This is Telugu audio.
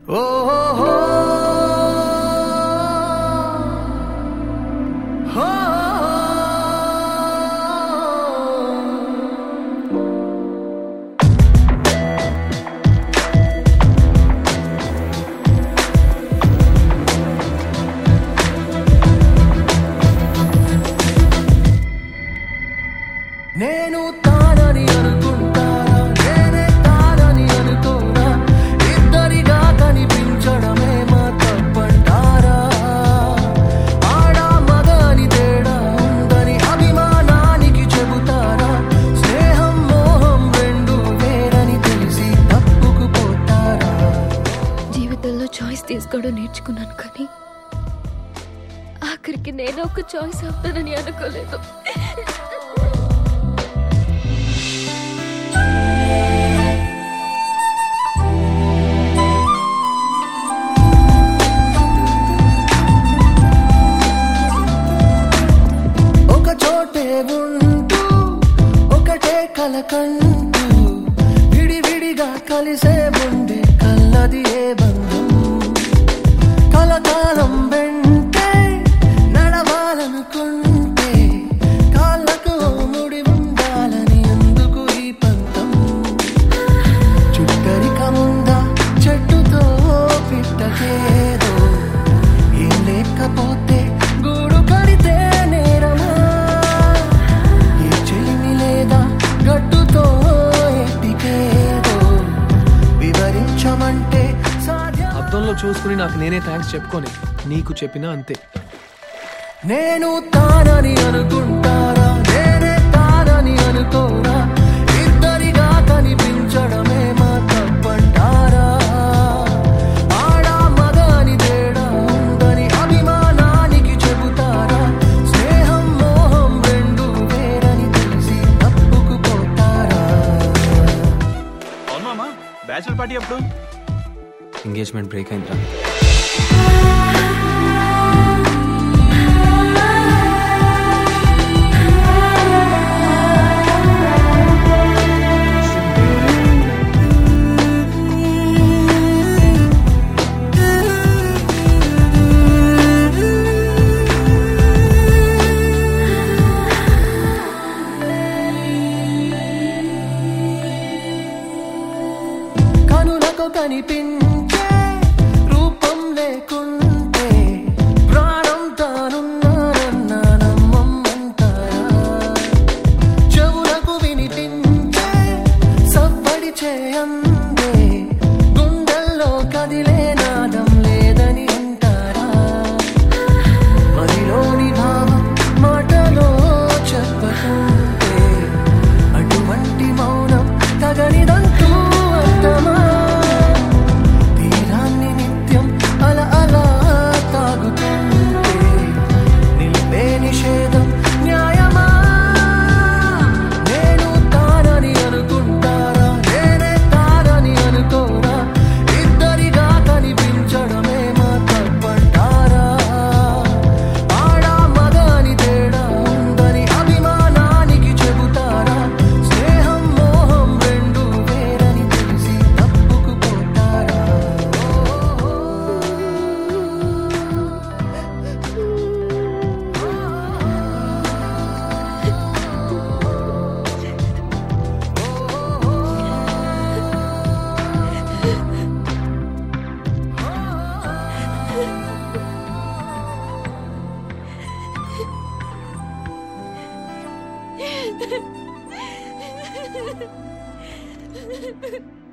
ఓ హో హో. హో. నేను తానని అనుకుంటారా నేనే తానని అనుకోరా ఇద్దరిగా కనిపించడమే మా తప్పంటారా ఆడ మగ అని తేడా ఉందని అభిమానానికి చెబుతారా స్నేహం మోహం రెండు వేరని తెలిసి తప్పుకు పోతారా జీవితంలో చాయిస్ తీసుకోవడం నేర్చుకున్నాను కానీ ఆఖరికి నేను ఒక చాయిస్ అవుతానని అనుకోలేదు ఒక చోటే ఉంటూ ఒకటే కలకంటూ విడివిడిగా కలిసే ఉండే కల్లది ఏ బంధం కలకాలం వెంటే నడవాలనుకుంటే కాళ్ళకు ఓ ముడి ఉండాలని ఎందుకు ఈ పంతం చుట్టరికముందా చెట్టుతో పిట్టకేదో ఏం లేకపోతే గూడు కడితే నేరమా ఏ చెలిమి లేదా గట్టుతో ఎట్టికేదో వివరించమంటే సాధ్యం అద్దంలో చూసుకుని నాకు నేనే థ్యాంక్స్ చెప్పుకొని నీకు చెప్పినా అంతే నేను తానని అనుకుంటారా నేనే తానని అనుకోరా ఇద్దరిగా కనిపించడమే మా తప్పంటారా ఆడ మగ అని తేడా ఉందని అభిమానానికి చెబుతారా స్నేహం మోహం రెండు వేరని తెలిసి తప్పుకు పోతారా అవును మామా బ్యాచులర్ పార్టీ ఎప్పుడు ఎంగేజ్మెంట్ బ్రేక్ అయిందిరా కనులకు కనిపించే రూపం లేకుంటే ప్రాణం తానున్నారన్న నమ్మమ్మంటారా చెవులకు వినిపించే సవ్వడి చేయందే గుండెల్లో కదిలే నాదం లేదని అంటారా మదిలోని భావం మాటలో చెప్పకుంటే అటువంటి మౌనం తగనిదంటూ అర్థమా తీరాన్ని నిత్యం అల అలా తాగుతుంటే నిలిపే నిషేధం న్యాయమా నేను తానని అనుకుంటారా నేనే తానని అనుకోరా ఇద్దరిగా కనిపించడమే మా తప్పంటారా ఆడ మగ అని తేడా ఉందని అభిమానానికి చెబుతారా స్నేహం మోహం రెండు వేరని తెలిసి తప్పుకు పోతారా Ha ha ha.